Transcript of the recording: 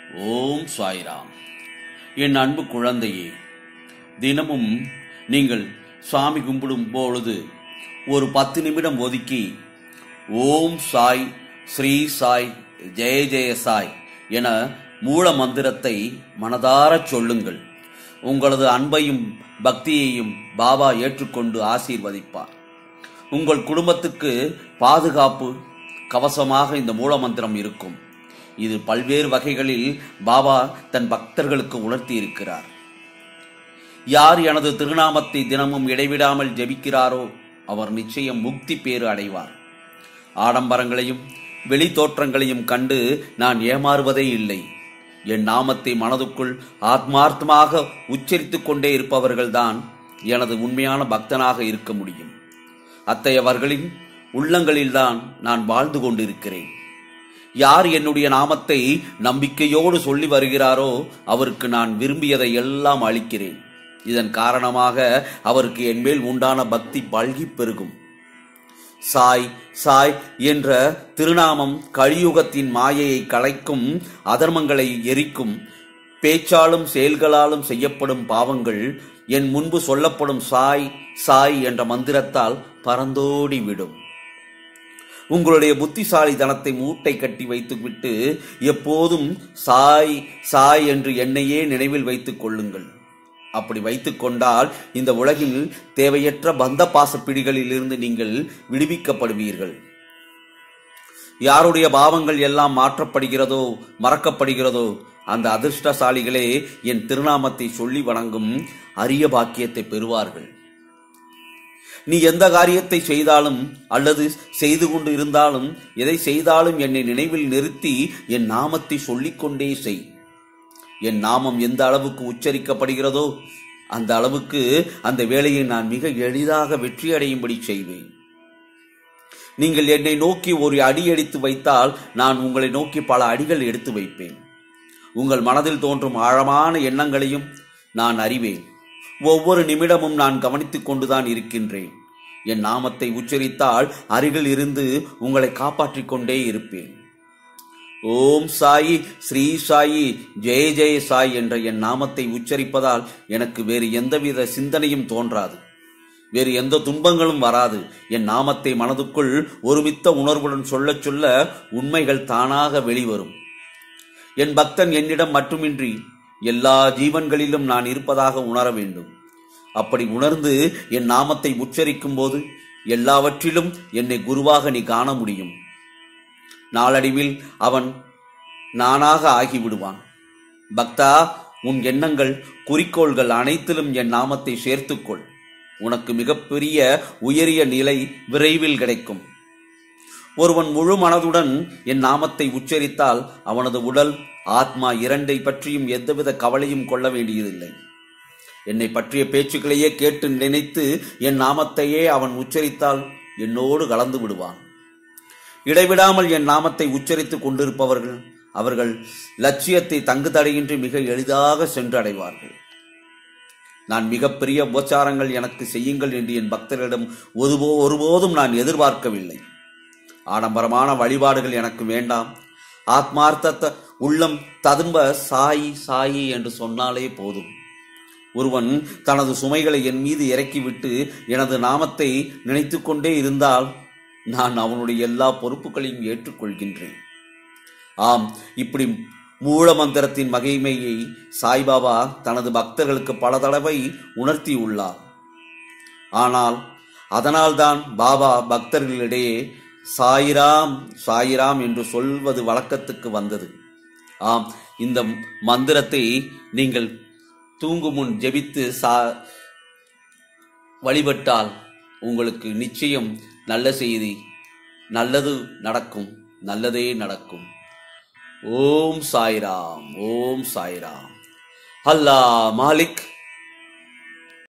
ஓம் சாய்ராம் என் அன்பு குழந்தையே தினமும் நீங்கள் சாமி கும்பிடும் பொழுது ஒரு பத்து நிமிடம் ஒதுக்கி ஓம் சாய் ஸ்ரீ சாய் ஜெய ஜெய சாய் என மூல மந்திரத்தை மனதாரச் சொல்லுங்கள் உங்களது அன்பையும் பக்தியையும் பாபா ஏற்றுக்கொண்டு ஆசீர்வதிப்பார் உங்கள் குடும்பத்துக்கு பாதுகாப்பு கவசமாக இந்த மூலமந்திரம் இருக்கும் இது பல்வேறு வகைகளில் பாபா தன் பக்தர்களுக்கு உணர்த்தி இருக்கிறார் யார் எனது திருநாமத்தை தினமும் இடைவிடாமல் ஜெபிக்கிறாரோ அவர் நிச்சயம் முக்தி பேறு அடைவார் ஆடம்பரங்களையும் வெளி தோற்றங்களையும் கண்டு நான் ஏமாறுவதே இல்லை என் நாமத்தை மனதுக்குள் ஆத்மார்த்தமாக உச்சரித்துக் கொண்டே இருப்பவர்கள்தான் எனது உண்மையான பக்தனாக இருக்க முடியும் அத்தையவர்களின் உள்ளங்களில்தான் நான் வாழ்ந்து கொண்டிருக்கிறேன் யார் என்னுடைய நாமத்தை நம்பிக்கையோடு சொல்லி வருகிறாரோ அவருக்கு நான் விரும்பியதை எல்லாம் அளிக்கிறேன் இதன் காரணமாக அவருக்கு என்மேல் உண்டான பக்தி பல்கி பெருகும் சாய் சாய் என்ற திருநாமம் கலியுகத்தின் மாயையை களைக்கும் அதர்மங்களை எரிக்கும் பேச்சாலும் செயல்களாலும் செய்யப்படும் பாவங்கள் என் முன்பு சொல்லப்படும் சாய் சாய் என்ற மந்திரத்தால் பறந்தோடி விடும் உங்களுடைய புத்திசாலித்தனத்தை மூட்டை கட்டி வைத்துவிட்டு எப்போதும் சாய் சாய் என்று என்னையே நினைவில் வைத்துக் கொள்ளுங்கள் அப்படி வைத்துக் கொண்டால் இந்த உலகில் தேவையற்ற பந்த பாச பிடிகளில் இருந்து நீங்கள் விடுவிக்கப்படுவீர்கள் யாருடைய பாவங்கள் எல்லாம் மாற்றப்படுகிறதோ மறக்கப்படுகிறதோ அந்த அதிர்ஷ்டசாலிகளே என் திருநாமத்தை சொல்லி வணங்கும் அரிய பாக்கியத்தை பெறுவார்கள் நீ எந்த காரியத்தை செய்தாலும் அல்லது செய்து கொண்டு இருந்தாலும் எதை செய்தாலும் என்னை நினைவில் நிறுத்தி என் நாமத்தை சொல்லிக்கொண்டே செய் என் நாமம் எந்த அளவுக்கு உச்சரிக்கப்படுகிறதோ அந்த அளவுக்கு அந்த வேலையை நான் மிக எளிதாக வெற்றியடையும்படி செய்வேன் நீங்கள் என்னை நோக்கி ஒரு அடி எடுத்து வைத்தால் நான் உங்களை நோக்கி பல அடிகள் எடுத்து வைப்பேன் உங்கள் மனதில் தோன்றும் ஆழமான எண்ணங்களையும் நான் அறிவேன் ஒவ்வொரு நிமிடமும் நான் கவனித்துக் கொண்டுதான் இருக்கின்றேன் என் நாமத்தை உச்சரித்தால் அருகில் இருந்து உங்களை காப்பாற்றிக் கொண்டே இருப்பேன் ஓம் சாயி ஸ்ரீ சாயி ஜெய ஜெய சாய் என்ற என் நாமத்தை உச்சரிப்பதால் எனக்கு வேறு எந்தவித சிந்தனையும் தோன்றாது வேறு எந்த துன்பங்களும் வராது என் நாமத்தை மனதுக்குள் ஒருமித்த உணர்வுடன் சொல்லச் சொல்ல உண்மைகள் தானாக வெளிவரும் என் பக்தன் என்னிடம் மட்டுமின்றி எல்லா ஜீவன்களிலும் நான் இருப்பதாக உணர வேண்டும் அப்படி உணர்ந்து என் நாமத்தை உச்சரிக்கும் போது எல்லாவற்றிலும் என்னை குருவாக நீ காண முடியும் நாளடைவில் அவன் நானாக ஆகிவிடுவான் பக்தா உன் எண்ணங்கள் குறிக்கோள்கள் அனைத்திலும் என் நாமத்தை சேர்த்துக்கொள் உனக்கு மிகப்பெரிய உயரிய நிலை விரைவில் கிடைக்கும் ஒருவன் முழு மனதுடன் என் நாமத்தை உச்சரித்தால் அவனது உடல் ஆத்மா இரண்டை பற்றியும் எந்தவித கவலையும் கொள்ள வேண்டியதில்லை என்னை பற்றிய பேச்சுக்களையே கேட்டு நினைத்து என் நாமத்தையே அவன் உச்சரித்தால் என்னோடு கலந்து விடுவான் இடைவிடாமல் என் நாமத்தை உச்சரித்துக் கொண்டிருப்பவர்கள் அவர்கள் லட்சியத்தை தங்கு தடையின்றி மிக எளிதாக சென்றடைவார்கள் நான் மிகப்பெரிய உபச்சாரங்கள் எனக்கு செய்யுங்கள் என்று என் பக்தர்களிடம் ஒருபோ ஒருபோதும் நான் எதிர்பார்க்கவில்லை ஆடம்பரமான வழிபாடுகள் எனக்கு வேண்டாம் ஆத்மார்த்தத்த உள்ளம் ததும்ப சாயி சாயி என்று சொன்னாலே போதும் ஒருவன் தனது சுமைகளை என் மீது இறக்கிவிட்டு எனது நாமத்தை நினைத்து கொண்டே இருந்தால் நான் அவனுடைய எல்லா பொறுப்புகளையும் ஏற்றுக்கொள்கின்றேன் ஆம் இப்படி மூல மந்திரத்தின் மகிமையை சாய்பாபா தனது பக்தர்களுக்கு பல தடவை உணர்த்தியுள்ளார் ஆனால் அதனால்தான் பாபா பக்தர்களிடையே சாயிராம் சாயிராம் என்று சொல்வது வழக்கத்துக்கு வந்தது ஆம் இந்த மந்திரத்தை நீங்கள் தூங்கும் முன் ஜெபித்து சா வழிபட்டால் உங்களுக்கு நிச்சயம் நல்ல செய்தி நல்லது நடக்கும் நல்லதே நடக்கும் ஓம் சாய்ராம் ஓம் சாய்ராம் அல்லா மாலிக்